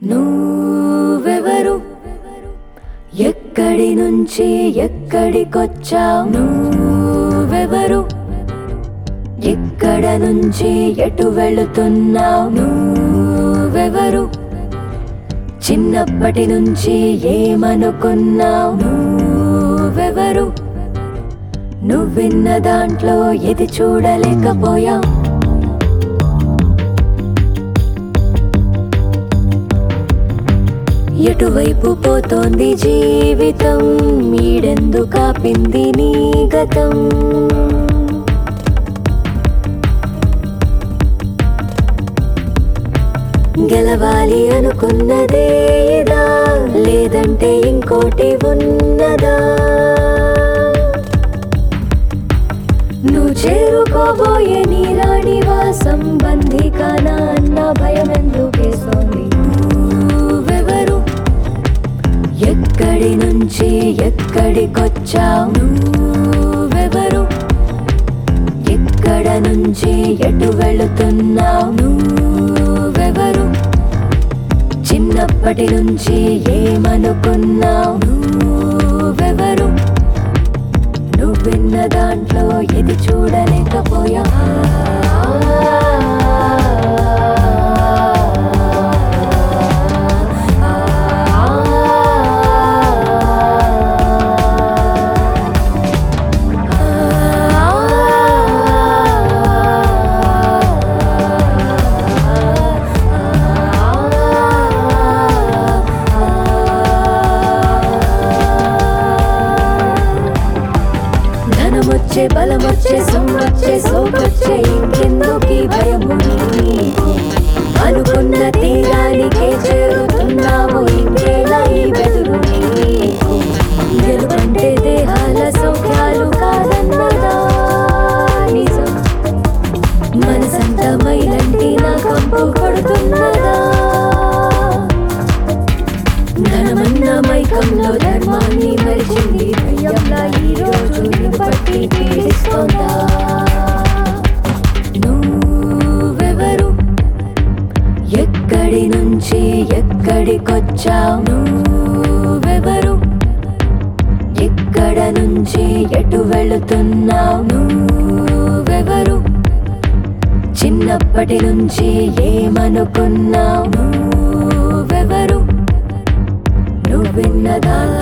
నువ్వెవరు ఎక్కడి నుంచి ఎక్కడికొచ్చావు నువ్వెవరు ఇక్కడ నుంచి ఎటు వెళుతున్నావు నువ్వెవరు చిన్నప్పటి నుంచి ఏమనుకున్నావు నువ్వెవరు నువ్విన్న దాంట్లో ఇది చూడలేకపోయా ఎటువైపు పోతోంది జీవితం ఈడెందు కాపింది నీ గతం గెలవాలి అనుకున్నదే ఇదా లేదంటే ఇంకోటి ఉన్నదా నువ్వు చేరుకోబోయే నీ రాణివాసం బంధికానా అన్న భయం ఎందుకేస్తోంది నువ్వెవరు ఎక్కడి నుంచి ఎక్కడికొచ్చావు నువ్వెవరు ఇక్కడ నుంచి ఎటు వెళుతున్నావు నువ్వెవరు చిన్నప్పటి నుంచి ఏమనుకున్నావు నువ్వెవరు నువ్విన్న దాంట్లో ఇది చూడలేకపోయా ధనమొచ్చే బలమొచ్చే సొమ్మొచ్చే సోకొచ్చే ఇంకెందుకీ భయము నీకు? అనుకున్న తీరానికే చేరుతున్నావు ఇంకేలా ఈ బెదురు నీకు గెలుపంటే దేహాల సౌఖ్యాలు కాదన్నదా నిజం మనసంతా మైలంటి నా కంపు కొడుతున్నదా ధనమన్న మైకంలో ధర్మాన్ని మరిచింది దయ్యంలా ఈ రోజు నిన్ను పట్టి పీడిస్తోందా నువ్వెవరు ఎక్కడి నుంచి ఎక్కడికొచ్చావు నువ్వెవరు ఇక్కడ నుంచి ఎటు వెళుతున్నావు నువ్వెవరు చిన్నప్పటి నుంచి ఏమనుకున్నావు నువ్వెవరు నువ్విన్నదా